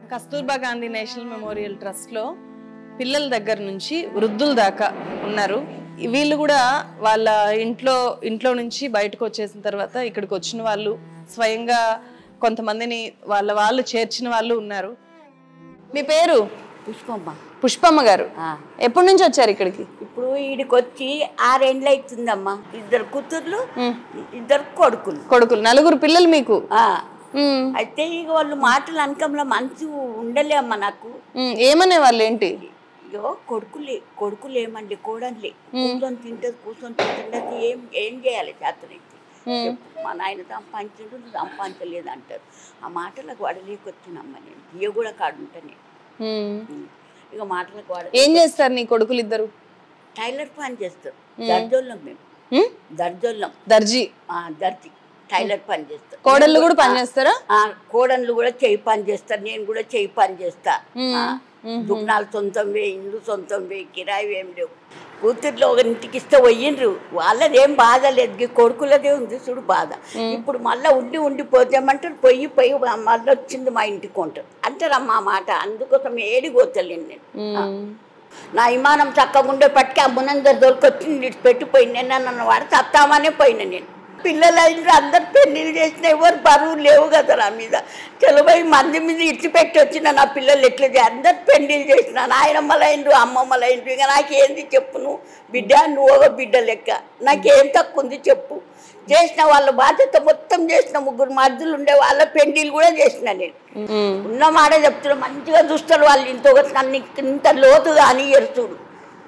Kasturba Gandhi national memorial trust లో పిల్లల దగ్గర నుంచి వృద్ధుల దాకా ఉన్నారు వీళ్ళు కూడా వాళ్ళ ఇంట్లో ఇంట్లో నుంచి బయటకు వచ్చేసిన తర్వాత ఇక్కడికి వచ్చిన వాళ్ళు స్వయంగా కొంతమందిని వాళ్ళ వాళ్ళు చేర్చిన వాళ్ళు ఉన్నారు మీ పేరు పుష్పమ్మ పుష్పమ్మ గారు ఆ. ఎప్పటి నుంచి వచ్చారు ఇక్కడికి ఇప్పుడు ఈడికి వచ్చి ఆరేండ్లు అవుతుందమ్మా ఇద్దరు కూతుర్లు ఇద్దరు కొడుకులు కొడుకులు నలుగురు పిల్లలు మీకు ఆ. ఉమ్, అయితే ఇక వాళ్ళు మాటలు అనకంలో మంచి ఉండలే అమ్మ నాకు ఉమ్, ఏమనే వాళ్ళు ఏంటి ఇగో కొడుకులే కొడుకులు ఏమండి కోడన్లే కూర్చొని తింటది కూర్చొని తింటుంది ఏం ఏం చేయాలి చేతనైతే చెప్పు. మా నాయన సంపాదించడు నువ్వు సంపాదించలేదు అంటారు ఆ మాటలకు వడలేకొచ్చినమ్మ నేను ఇయ్య కూడా కాడుంటాను ఉమ్. ఇక మాటలకు వాడ ఏం చేస్తారు నీ కొడుకులు ఇద్దరు టైలర్ పని చేస్తారు దర్జోళ్ళం మేము ఉమ్? దర్జోళ్ళం దర్జీ ఆ, దర్జీ టైలర్ పని చేస్తారు కోడళ్ళు కూడా పని చేస్తారా ఆ, కోడన్లు కూడా చేయి పని చేస్తారు నేను కూడా చేయి పని చేస్తా ఆ, దుకాణాలు సొంతంవే ఇల్లు సొంతంవే కిరాయి ఏం లేవు కూతుర్లో ఒక ఇంటికి ఇస్తే పోయిండ్రు వాళ్ళది ఏం బాధ లేదు ఈ కొడుకులదే ఉంది చూడు బాధ ఇప్పుడు మళ్ళీ ఉండి ఉండి పోతామంటారు పొయ్యి పొయ్యి మళ్ళీ వచ్చింది మా ఇంటికి ఉంటారు అంటారమ్మా ఆ మాట అందుకోసం ఏడి పోతలేను నేను ఉమ్. నా విమానం చక్కగా ఉండే పట్టుకి ఆ మునందరు దొరికొచ్చి నీటి పెట్టిపోయింది నేను నన్ను వాడు చత్తామనే పోయినా నేను పిల్లలు అయిన అందరు పెళ్ళిళ్ళు చేసిన ఎవరు బరువు లేవు కదా నా మీద చెలబై మంది మీద ఇడిచిపెట్టి వచ్చిన నా పిల్లలు ఎట్లా చే- అందరు పెళ్ళిళ్ళు చేసిన నాయనమ్మలు అయినరు అమ్మమ్మలు అయినరు ఇక నాకేంది చెప్పు నువ్వు బిడ్డ నువ్వు ఒక బిడ్డ లెక్క నాకేం తక్కువ ఉంది చెప్పు చేసిన వాళ్ళ బాధ్యత మొత్తం చేసిన ముగ్గురు మధ్యలో ఉండే వాళ్ళ పెళ్ళిళ్ళు కూడా చేసిన నేను ఉమ్. ఉన్న మాట చెప్తున్నా మంచిగా చూస్తారు వాళ్ళు ఇంత నన్ను ఇంత లోతుగా అని ఎరుచుడు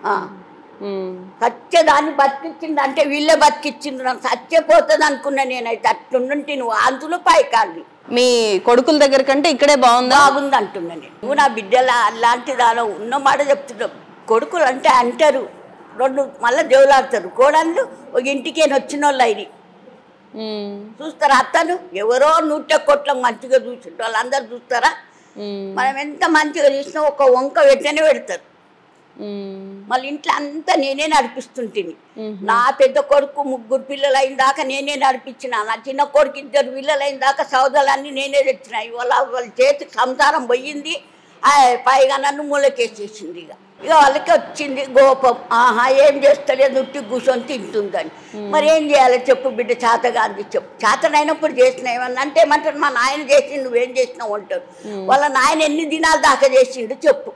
ఉమ్. సత్యదాన్ని బతికిచ్చింది అంటే వీళ్ళే బతికిచ్చింది నాకు సత్యపోతుంది అనుకున్నా నేనైతే అట్లుండి నువ్వు అందులో పైకాలి మీ కొడుకుల దగ్గర కంటే ఇక్కడే బాగుందా బాగుంది అంటున్నా నేను నువ్వు నా బిడ్డల అలాంటి దాని ఉన్న మాట చెప్తున్నా కొడుకులు అంటే అంటారు రెండు మళ్ళీ దేవులాడతారు కోడళ్ళు ఒక ఇంటికి వచ్చిన వాళ్ళు అయినాయి ఉమ్. చూస్తారా అత్తను ఎవరో నూట కోట్ల మంచిగా చూసిండు వాళ్ళందరూ చూస్తారా ఉమ్. మనం ఎంత మంచిగా చూసినా ఒక వంక వెంటనే పెడతారు ఉమ్. మళ్ళీ ఇంట్లో అంతా నేనే నడిపిస్తుంటిని నా పెద్ద కొడుకు ముగ్గురు పిల్లలు అయిన దాకా నేనే నడిపించిన నా చిన్న కొడుకు ఇద్దరు పిల్లలు అయిన దాకా సౌదాలన్నీ నేనే తెచ్చిన ఇవాళ వాళ్ళ చేతికి సంసారం పోయింది ఆ పైగా నన్ను మూలకేసేసింది ఇక ఇక వాళ్ళకి వచ్చింది గోపం ఆహా ఏం చేస్తలేదు ఉట్టి కూర్చొని తింటుందని మరి ఏం చేయాలి చెప్పు బిడ్డ చేతగాంది చెప్పు చేతనైనప్పుడు చేసిన ఏమన్నా అంటే ఏమంటారు మా నాయన చేసిండు నువ్వేం చేసినావు అంటారు వాళ్ళ నాయన ఎన్ని దినాలు దాకా చేసిండు చెప్పు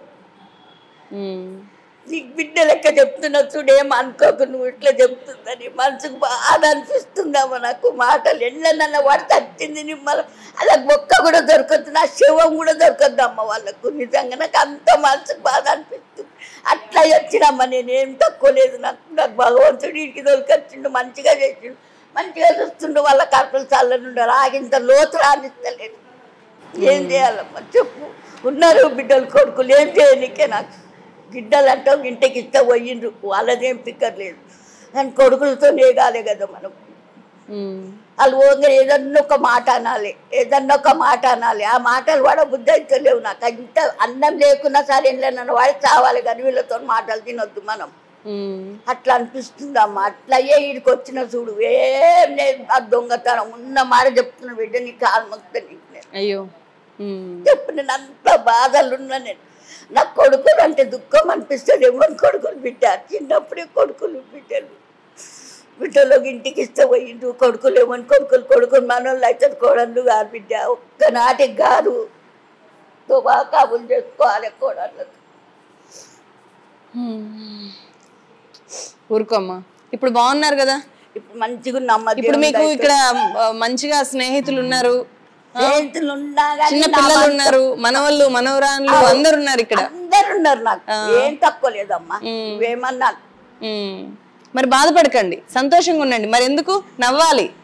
ఉమ్. నీకు బిడ్డ లెక్క చెప్తున్నా చూడేం అనుకోకు నువ్వు ఇట్లా చెప్తుందని మనసుకు బాధ అనిపిస్తుందమ్మా నాకు మాటలు ఎళ్ళనన్న వాడు తట్టింది నిమ్మల అలా బొక్క కూడా దొరకదు నా శవం కూడా దొరకద్దు అమ్మ వాళ్ళకు నిజంగా నాకు అంత మనసుకు బాధ అనిపిస్తుంది అట్లా వచ్చినమ్మా నేను ఏం తక్కువ లేదు నాకు నాకు భగవంతుడు ఇంటికి దొరికొచ్చిండు మంచిగా చేసిండు మంచిగా చూస్తుండు వాళ్ళ కర్పలు చల్లని ఉండాలి ఆగింత లోతు రానిస్తలేదు ఏం చేయాలమ్మా చెప్పు ఉన్నారు బిడ్డలు కొడుకులు ఏం చేయనికే నాకు బిడ్డలు అంటాం ఇంటికి ఇస్తే పోయిండ్రు వాళ్ళదేం పిక్కర్లేదు కానీ కొడుకులతో నేగాలే కదా మనం ఉమ్. వాళ్ళు పోగా ఏదన్నా ఒక మాట అనాలి ఏదన్నా ఒక మాట అనాలి ఆ మాటలు వాడ బుద్ధి అయితే లేవు నాకు ఇంత అన్నం లేకున్నా సరే నన్ను వాడి చావాలి కానీ వీళ్ళతో మాటలు తినొద్దు మనం ఉమ్. అట్లా అనిపిస్తుంది అమ్మ అట్లా అయ్యే వీడికి వచ్చిన చూడు ఏం లేదు ఆ దొంగతనం ఉన్న మాట చెప్తున్నా బిడ్డ నీకు ఆల్మొక్త నీకు నేను అయ్యో ఉమ్. చెప్పు నేను అంత బాధలు ఉన్నా నేను నా కొడుకులు అంటే దుఃఖం అనిపిస్తుంది ఎవరి కొడుకులు బిడ్డ చిన్నప్పుడే కొడుకులు బిడ్డలు బిడ్డలోకి ఇంటికి ఇస్తే పోయిండు కొడుకులు ఏమని కొడుకులు కొడుకులు మనోళ్ళు అయితే కోడళ్ళు కాదు బిడ్డ ఒక్కనాటికి కాదు తుబా కాబులు చేసుకోవాలి కోడళ్ళకు ఊరుకోమ్మా ఇప్పుడు బాగున్నారు కదా ఇప్పుడు మంచిగా నమ్మది ఇప్పుడు మీకు ఇక్కడ ఆ, మంచిగా స్నేహితులు ఉన్నారు స్నేహితులు ఉన్నా కానీ చిన్న నా పిల్లలు మనసు- ఉన్నారు మనవళ్ళు మనవరాన్లు అందరు ఉన్నారు ఇక్కడ అందరు ఉన్నారు నాకు ఏం తక్కువ లేదమ్మా నువ్వేమన్నా ఉమ్. మరి బాధపడకండి సంతోషంగా ఉండండి మరి ఎందుకు నవ్వాలి